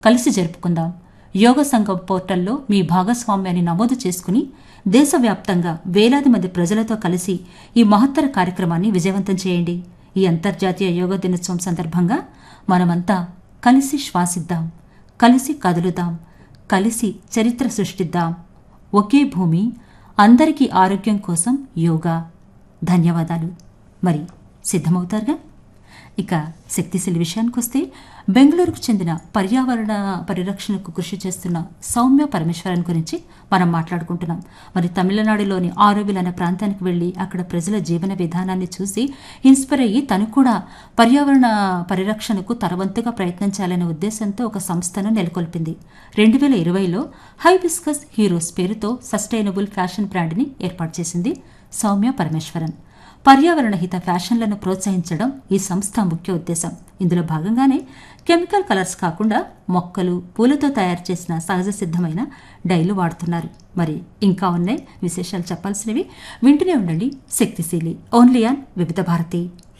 కలిసి జరుపుకుందాం యోగ సంఘం పోర్టల్లో మీ భాగస్వామ్యాన్ని నమోదు చేసుకుని దేశవ్యాప్తంగా వేలాది మంది ప్రజలతో కలిసి ఈ మహత్తర కార్యక్రమాన్ని విజయవంతం చేయండి ఈ అంతర్జాతీయ యోగా దినోత్సవం సందర్భంగా మనమంతా కలిసి శ్వాసిద్దాం కలిసి కదులుదాం కలిసి చరిత్ర సృష్టిద్దాం ఒకే భూమి అందరికీ ఆరోగ్యం కోసం యోగా ధన్యవాదాలు మరి సిద్ధమవుతారుగా ఇక శక్తిశీలి విషయానికి వస్తే బెంగళూరుకు చెందిన పర్యావరణ పరిరక్షణకు కృషి చేస్తున్న సౌమ్య పరమేశ్వరన్ గురించి మనం మాట్లాడుకుంటున్నాం మరి తమిళనాడులోని ఆరోవిల్ అనే ప్రాంతానికి వెళ్లి అక్కడ ప్రజల జీవన విధానాన్ని చూసి ఇన్స్పైర్ అయ్యి తను కూడా పర్యావరణ పరిరక్షణకు తరవంతుగా ప్రయత్నించాలనే ఉద్దేశంతో ఒక సంస్థను నెలకొల్పింది రెండు వేల ఇరవైలో హైబిస్కస్ హీరోస్ పేరుతో సస్టైనబుల్ ఫ్యాషన్ బ్రాండ్ని ఏర్పాటు చేసింది సౌమ్య పరమేశ్వరన్ పర్యావరణ హిత ఫ్యాషన్లను ప్రోత్సహించడం ఈ సంస్థ ముఖ్య ఉద్దేశం ఇందులో భాగంగానే కెమికల్ కలర్స్ కాకుండా మొక్కలు పూలతో తయారు చేసిన సహజ సిద్ధమైన డైలు వాడుతున్నారు మరి ఇంకా ఉన్నాయి విశేషాలు చెప్పాల్సినవి వింటూనే ఉండండి శక్తిశీలి ఓన్లీ ఆన్ వివిధ భారతి